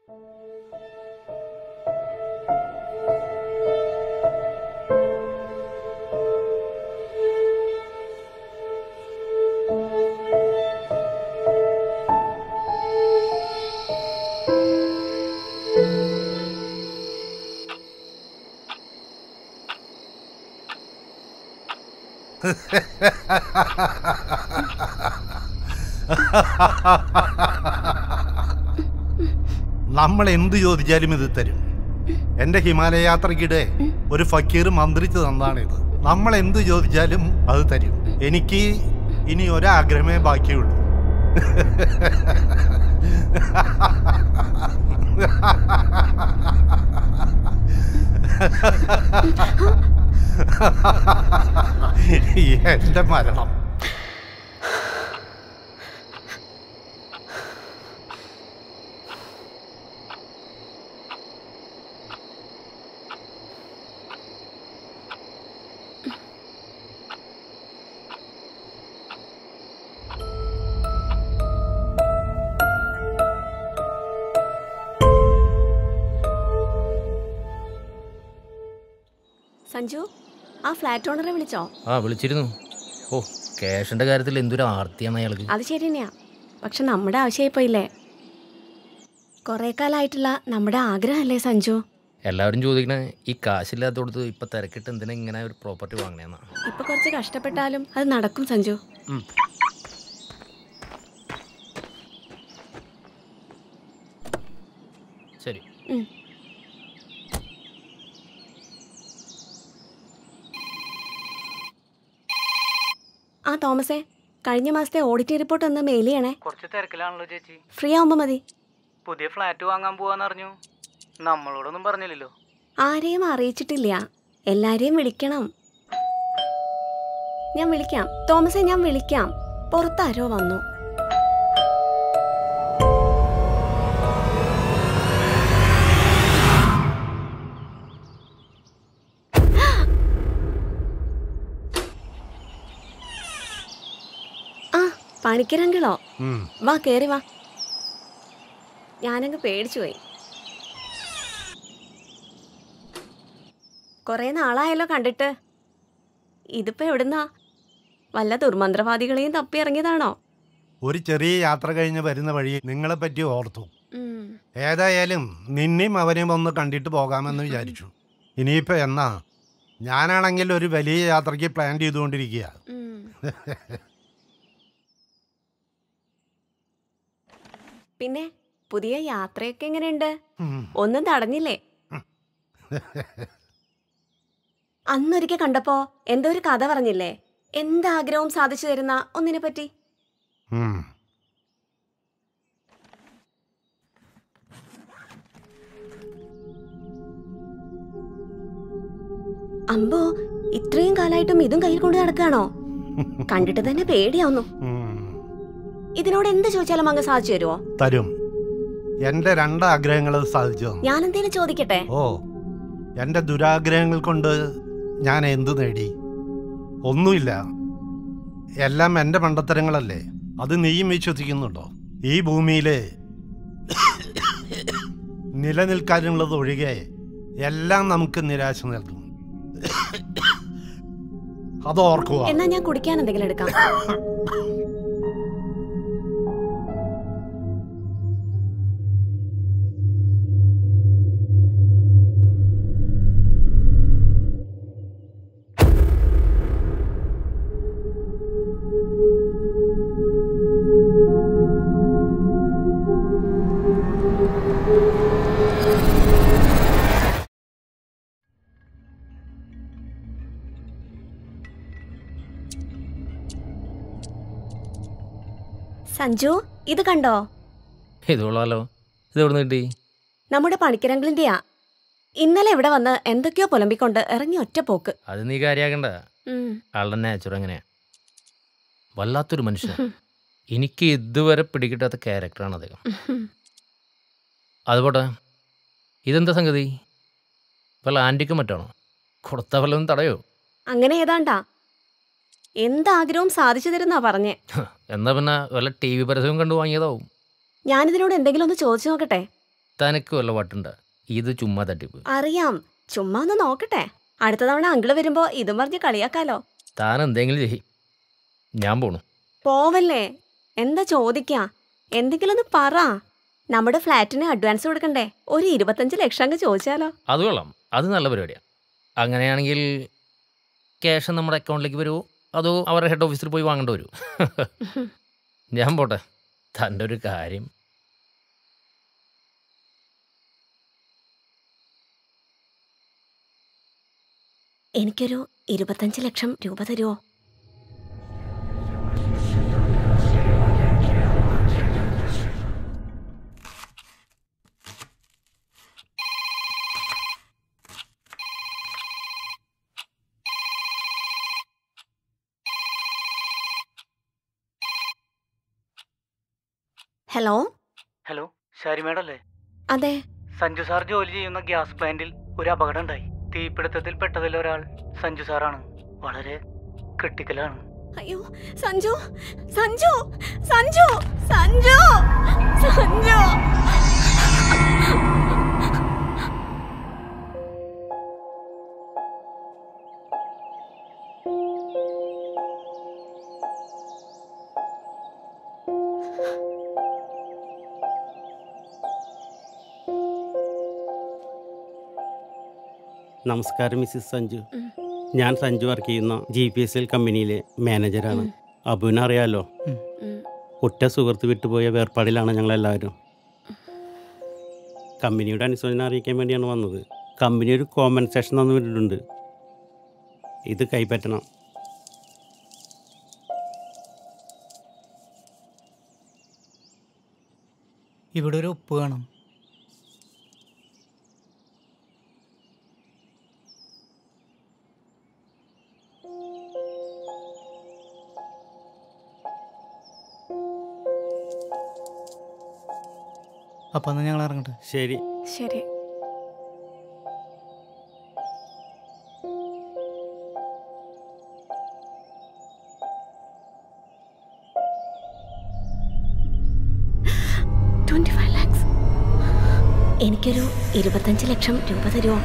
നമ്മൾ എന്ത് ചോദിച്ചാലും ഇത് തരും എന്റെ ഹിമാലയ യാത്രക്കിടെ ഒരു ഫക്കീർ മന്ത്രിച്ചു തന്നാണിത് നമ്മൾ എന്ത് ചോദിച്ചാലും അത് തരും എനിക്ക് ഇനി ഒരാഗ്രഹമേ ബാക്കിയുള്ളൂ എന്റെ മരണം സഞ്ജു ആ ഫ്ലാറ്റ് ഓണറെ വിളിച്ചോ ആ വിളിച്ചിരുന്നു ഓ ക്യാഷിന്റെ കാര്യത്തിൽ എന്തൊരു ആർത്തിയാണ് അയാൾക്ക് അത് ശരി തന്നെയാ പക്ഷെ നമ്മുടെ ആവശ്യമായിപ്പോയില്ലേ കുറേ കാലമായിട്ടുള്ള നമ്മുടെ ആഗ്രഹമല്ലേ സഞ്ജു എല്ലാവരും ചോദിക്കണേ ഈ കാശില്ലാത്തോടത്ത് ഇപ്പൊ തിരക്കിട്ട് എന്തിനാ ഇങ്ങനെ ഒരു പ്രോപ്പർട്ടി വാങ്ങണേന്നാ ഇപ്പൊ കുറച്ച് കഷ്ടപ്പെട്ടാലും അത് നടക്കും സഞ്ജു ശരി ഉം. ആ തോമസേ കഴിഞ്ഞ മാസത്തെ ഓഡിറ്റ് റിപ്പോർട്ട് ഒന്ന് മെയിൽ ചെയ്യണേ കുറച്ച് തിരക്കിലാണല്ലോ ചേച്ചി ഫ്രീ ആവുമ്പോൾ മതി പുതിയ ഫ്ലാറ്റ് വാങ്ങാൻ പോവാന്ന് അറിഞ്ഞു നമ്മളോടൊന്നും പറഞ്ഞില്ലല്ലോ ആരെയും അറിയിച്ചിട്ടില്ല എല്ലാരെയും വിളിക്കണം ഞാൻ വിളിക്കാം തോമസേ ഞാൻ വിളിക്കാം പുറത്താരോ വന്നു ആ പണിക്കരങ്കിളോ ഉം. വാ കേറി വാ ഞാനങ്ങ് പേടിച്ചു പോയി കുറേ നാളായല്ലോ കണ്ടിട്ട് ഇതിപ്പോ എവിടുന്നാ വല്ല ദുർമന്ത്രവാദികളെയും തപ്പി ഇറങ്ങിയതാണോ ഒരു ചെറിയ യാത്ര കഴിഞ്ഞ് വരുന്ന വഴി നിങ്ങളെ പറ്റി ഓർത്തു ഉം. ഏതായാലും നിന്നെയും അവനെയും ഒന്ന് കണ്ടിട്ട് പോകാമെന്ന് വിചാരിച്ചു ഇനിയിപ്പോ എന്നാ ഞാനാണെങ്കിൽ ഒരു വലിയ യാത്രയ്ക്ക് പ്ലാൻ ചെയ്തുകൊണ്ടിരിക്കുക ഉം. പിന്നെ പുതിയ യാത്രയൊക്കെ എങ്ങനെയുണ്ട് ഉം. ഒന്നും തടഞ്ഞില്ലേ അന്നൊരിക്കൽ കണ്ടപ്പോ എന്തോ ഒരു കഥ പറഞ്ഞില്ലേ എന്താഗ്രഹവും സാധിച്ചു തരുന്ന ഒന്നിനെ പറ്റി ഉം. അമ്പോ ഇത്രയും കാലായിട്ടും ഇതും കയ്യിൽ കൊണ്ട് നടക്കാണോ കണ്ടിട്ട് തന്നെ പേടിയാവുന്നു ഉം. ഇതിനോട് എന്ത് ചോദിച്ചാലും അങ്ങ് സാധിച്ചു തരുമോ തരും എന്റെ രണ്ട് ആഗ്രഹങ്ങൾ സാധിച്ചു തന്നു. ഞാൻ എന്തേലും ചോദിക്കട്ടെ ഓ എന്റെ ദുരാഗ്രഹങ്ങൾ കൊണ്ട് ഞാൻ എന്തു നേടി ഒന്നുമില്ല എല്ലാം എന്റെ മണ്ടത്തരങ്ങളല്ലേ അത് നീയും വിശ്വസിക്കുന്നുണ്ടോ ഈ ഭൂമിയില് നിലനിൽക്കാനുള്ളത് ഒഴികെ എല്ലാം നമുക്ക് നിരാശ നൽകും അത് ഓർക്കുക എന്നാ ഞാൻ കുടിക്കാൻ എന്തെങ്കിലും എടുക്കാം സഞ്ജു ഇത് കണ്ടോ ഇത് കൊള്ളാലോ ഇത് എവിടെ കിട്ടി നമ്മുടെ പണിക്കരങ്കിളിന്റെയാ ഇന്നലെ ഇവിടെ വന്ന് എന്തൊക്കെയോ പുലമ്പിക്കൊണ്ട് ഇറങ്ങി ഒറ്റ പോക്ക് അത് നീ കാര്യാക്കണ്ട ഉം. ആളുടെ നാച്ചുറൽ എങ്ങനെയാ വല്ലാത്തൊരു മനുഷ്യൻ എനിക്ക് ഇതുവരെ പിടികിട്ടാത്ത ക്യാരക്ടറാണ് അദ്ദേഹം അതുപോട്ടെ ഇതെന്താ സംഗതി വല്ല ആൻറ്റിക്കും മറ്റാണോ കൊടുത്ത വല്ലതും തടയോ അങ്ങനെ ഏതാണ്ടാ എന്താഗ്രഹവും സാധിച്ചു തരുന്നാ പറഞ്ഞേ എന്നാ പിന്നെ വല്ല ടി വി പരസ്യവും കണ്ടു വാങ്ങിയതാവും ഞാനിതിനോട് എന്തെങ്കിലും ഒന്ന് ചോദിച്ചു നോക്കട്ടെ തനക്ക് വല്ല വട്ടുണ്ട് ഇത് ചുമ്മാ തട്ടിപ്പ് അറിയാം ചുമ്മാ ഒന്ന് നോക്കട്ടെ അടുത്ത തവണ അങ്കിള് വരുമ്പോ ഇതും പറഞ്ഞ് കളിയാക്കാലോ താൻ എന്തെങ്കിലും ചെയ്യ് ഞാൻ പോണു പോവല്ലേ എന്താ ചോദിക്കാ എന്തെങ്കിലും ഒന്ന് പറ നമ്മുടെ ഫ്ലാറ്റിന് അഡ്വാൻസ് കൊടുക്കണ്ടേ ഒരു ഇരുപത്തഞ്ച് ലക്ഷം അങ്ങ് ചോദിച്ചാലോ അത് കൊള്ളാം അത് നല്ല പരിപാടിയാണ് അങ്ങനെയാണെങ്കിൽ ക്യാഷ് നമ്മുടെ അക്കൗണ്ടിലേക്ക് വരുമോ അതോ അവരുടെ ഹെഡ് ഓഫീസിൽ പോയി വാങ്ങേണ്ടി വരുമോ ഞാൻ പോട്ടെ തൻ്റെ ഒരു കാര്യം എനിക്കൊരു ഇരുപത്തഞ്ച് ലക്ഷം രൂപ തരുമോ ഹലോ ഹലോ ശാരി മേഡം അല്ലേ അതെ സഞ്ജു സാർ ജോലി ചെയ്യുന്ന ഗ്യാസ് പ്ലാന്റിൽ ഒരു അപകടം ഉണ്ടായി തീപിടുത്തത്തിൽ പെട്ടതിൽ ഒരാൾ സഞ്ജു സാറാണ് വളരെ ക്രിട്ടിക്കലാണ് അയ്യോ സഞ്ജു സഞ്ജു സഞ്ജു സഞ്ജു സഞ്ജു നമസ്കാരം മിസ്സിസ് സഞ്ജു ഉം. ഞാൻ സഞ്ജു വർക്ക് ചെയ്യുന്ന ജി പി എസ് എൽ കമ്പനിയിലെ മാനേജറാണ് അബുവിനെ അറിയാലോ ഉം. ഒറ്റ സുഹൃത്ത് വിട്ടുപോയ വേർപാടിലാണ് ഞങ്ങളെല്ലാവരും കമ്പനിയുടെ അനുശോചനം അറിയിക്കാൻ വേണ്ടിയാണ് വന്നത് കമ്പനി ഒരു കോമ്പൻസേഷൻ തന്നു വിട്ടിട്ടുണ്ട് ഇത് കൈപ്പറ്റണം ഇവിടെ ഒരു ഒപ്പ് വേണം അപ്പം എന്നാൽ ഞങ്ങൾ ഇറങ്ങട്ടെ ശരി ശരി ട്വന്റി ഫൈവ് ലാക്സ് എനിക്കൊരു ഇരുപത്തഞ്ച് ലക്ഷം രൂപ തരുമോ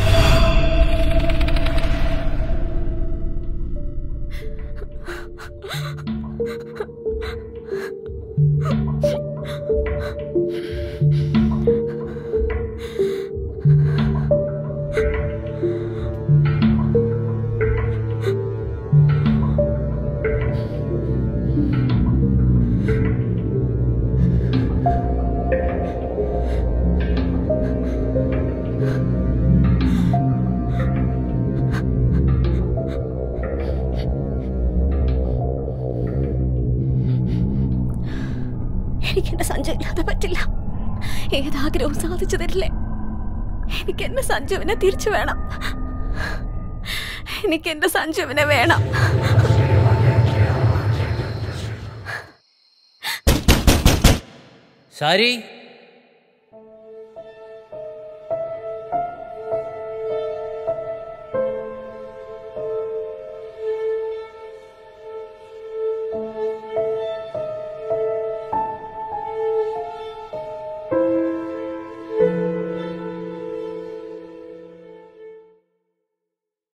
എനിക്ക് എന്റെ സഞ്ജു ഇല്ലാതെ പറ്റില്ല ഏതാഗ്രഹവും സാധിച്ചു തരില്ലേ എനിക്ക് എന്റെ സഞ്ജുവിനെ തിരിച്ചു വേണം എനിക്ക് എന്റെ സഞ്ജുവിനെ വേണം ശാരി